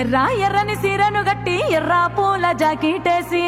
ఎర్ర ఎర్రని సీరను గట్టి ఎర్ర పూల జాకెటేసి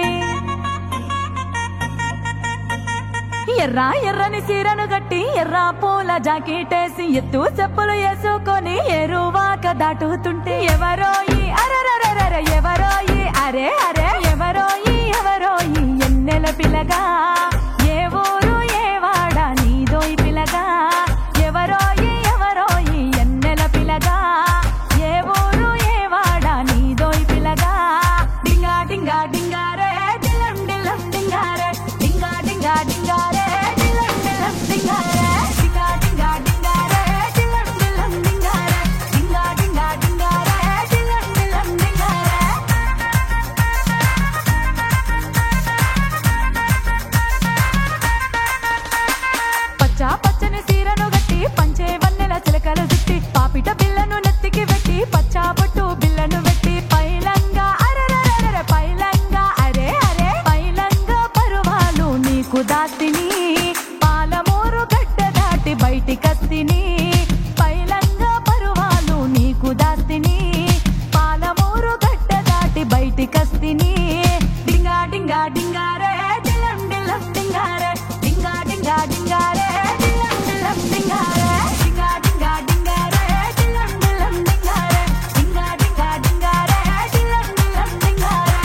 ఎర్ర ఎర్రని సీరను గట్టి ఎర్ర పూల జాకెటేసి ఎత్తు చెప్పులు వేసుకొని ఎరువాక దాటుతుంటే ఎవరోయి అరరరరర ఎవరోయి అరే అరే ఎవరోయి ఎవరోయి ఎన్నెల పిల్లగా ఏ ఊరు ఏ వాడ నీదోయి పిల్లగా ఎవరోయి ఎవరోయి ఎన్నెల పిల్లగా ఏ ఊరు ఏ వాడ నీదోయి పిల్లగా డింగా డింగా డింగారే డిల్లం డిల్లం డింగారే డింగా డింగా డింగారే డిల్లం డిల్లం డింగారే డింగా డింగా డింగారే డిల్లం డిల్లం డింగారే డింగా డింగా డింగారే డిల్లం డిల్లం డింగారే పచ్చ పచ్చని సీరను గట్టి పంచే వన్నెల చిలకలు చుట్టి పాపిట పిల్లను నెత్తికి పెట్టి పచ్చ బొట్టు బిల్లను పెట్టి పైలంగా అరరరర పైలంగా అరే అరే పైలంగా పరువాలు నీకు దాస్తిని పాలమూరు గడ్డ దాటి బయటికస్తిని పైలంగా పరువాలు నీకు దాస్తిని పాలమూరు గడ్డ దాటి బయటికస్తిని డింగా డింగా డింగారే డిల్లం డిల్లం డింగారే డింగా డింగా డింగారే డిల్లం డిల్లం డింగారే డింగా డింగా డింగారే డిల్లం డిల్లం డింగారే డింగా డింగా డింగారే డిల్లం డిల్లం డింగారే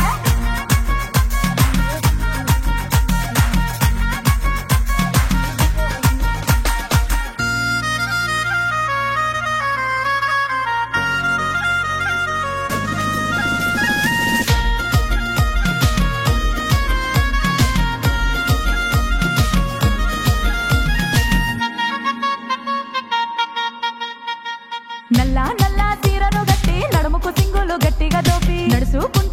నల్ల నల్ల తీరను గట్టి నడుముకు సింగులు గట్టిగా దోపి నడుచుకుంటూ